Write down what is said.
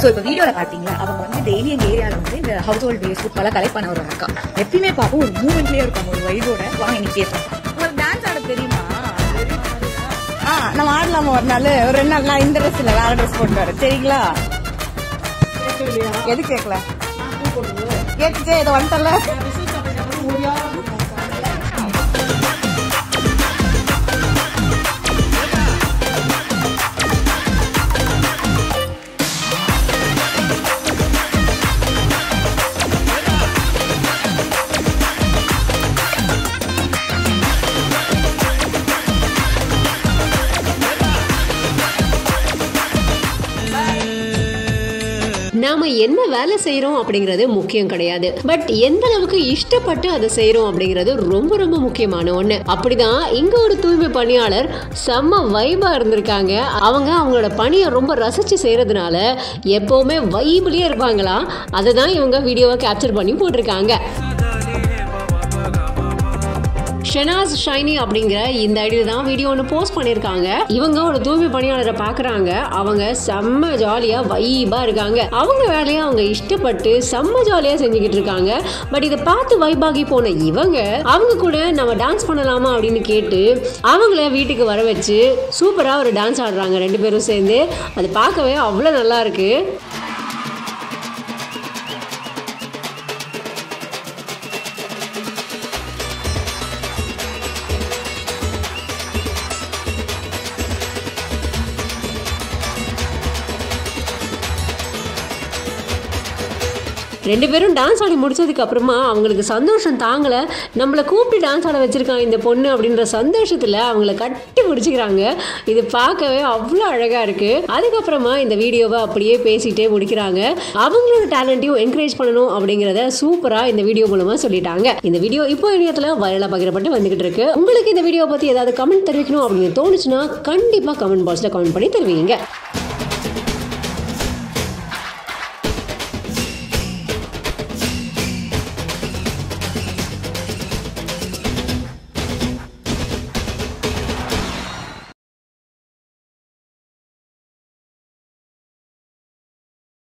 so இப்போ வீடியோல பாத்தீங்களா அவங்க வந்து டெய்லி எங்க ஏரியால வந்து இந்த ஹவுஸ் ஹோல்ட் வேஸ்ட் ஃபுட்பாலாம் கலெக்ட் பண்ண ஒரு அக்கா எப்பயுமே பார்ப்போம் ஒரு மூமெண்ட்லயே இருப்பாங்க ஒரு வைபோட வாங்க இன்னைக்கு பேசலாம் உங்களுக்கு டான்ஸ் ஆட தெரியுமா ஆ நம்ம ஆடலாமா ஒரு நாள் ஒரு ரெண்டு நாள் நான் இந்த ட்ரெஸ் இல்ல வேற ட்ரெஸ் போட்டு வரேன் சரிங்களா எது கேட்கல கேட்டுச்சே இதை வந்துட்டல நாம என்ன வேலை செய்றோம் அப்படிங்கிறது முக்கியம் கிடையாது பட் எந்த அளவுக்கு இஷ்டப்பட்டு அதை செய்றோம் அப்படிங்கிறது ரொம்ப ரொம்ப முக்கியமான ஒண்ணு அப்படிதான் இங்க ஒரு தூய்மை பணியாளர் செம்ம வைபா இருந்திருக்காங்க அவங்க அவங்களோட பணியை ரொம்ப ரசிச்சு செய்யறதுனால எப்பவுமே வைப்லயே இருப்பாங்களா அதை தான் இவங்க வீடியோவை கேப்சர் பண்ணி போட்டிருக்காங்க ஷெனாஸ் ஷைனி அப்படிங்கிற இந்த ஐடியில் தான் வீடியோ ஒன்று போஸ்ட் பண்ணியிருக்காங்க இவங்க ஒரு தூய்மை பணியாளரை பார்க்குறாங்க அவங்க செம்ம ஜாலியாக வைபாக இருக்காங்க அவங்க வேலையை அவங்க இஷ்டப்பட்டு செம்ம ஜாலியாக செஞ்சுக்கிட்டு இருக்காங்க பட் இதை பார்த்து வைபாகி போன இவங்க அவங்க கூட நம்ம டான்ஸ் பண்ணலாமா அப்படின்னு கேட்டு அவங்கள வீட்டுக்கு வர வச்சு சூப்பராக ஒரு டான்ஸ் ஆடுறாங்க ரெண்டு பேரும் சேர்ந்து அது பார்க்கவே அவ்வளோ நல்லா இருக்கு ரெண்டு பேரும் டான்ஸ் ஆடி முடிச்சதுக்கு அப்புறமா அவங்களுக்கு சந்தோஷம் தாங்கல நம்மளை கூப்பிட்டு டான்ஸ் ஆட வச்சிருக்காங்க இந்த பொண்ணு அப்படின்ற சந்தோஷத்துல அவங்கள கட்டி பிடிச்சிக்கிறாங்க இது பார்க்கவே அவ்வளோ அழகா இருக்கு அதுக்கப்புறமா இந்த வீடியோவை அப்படியே பேசிட்டே முடிக்கிறாங்க அவங்களோட டேலண்ட்டையும் என்கரேஜ் பண்ணணும் அப்படிங்கிறத சூப்பரா இந்த வீடியோ மூலமா சொல்லிட்டாங்க இந்த வீடியோ இப்போ இணையத்துல வைரலா பகிரப்பட்டு வந்துகிட்டு இருக்கு உங்களுக்கு இந்த வீடியோ பத்தி ஏதாவது கமெண்ட் தெரிவிக்கணும் அப்படின்னு தோணுச்சுன்னா கண்டிப்பா கமெண்ட் பாக்ஸ்ல கமெண்ட் பண்ணி தெரிவிங்க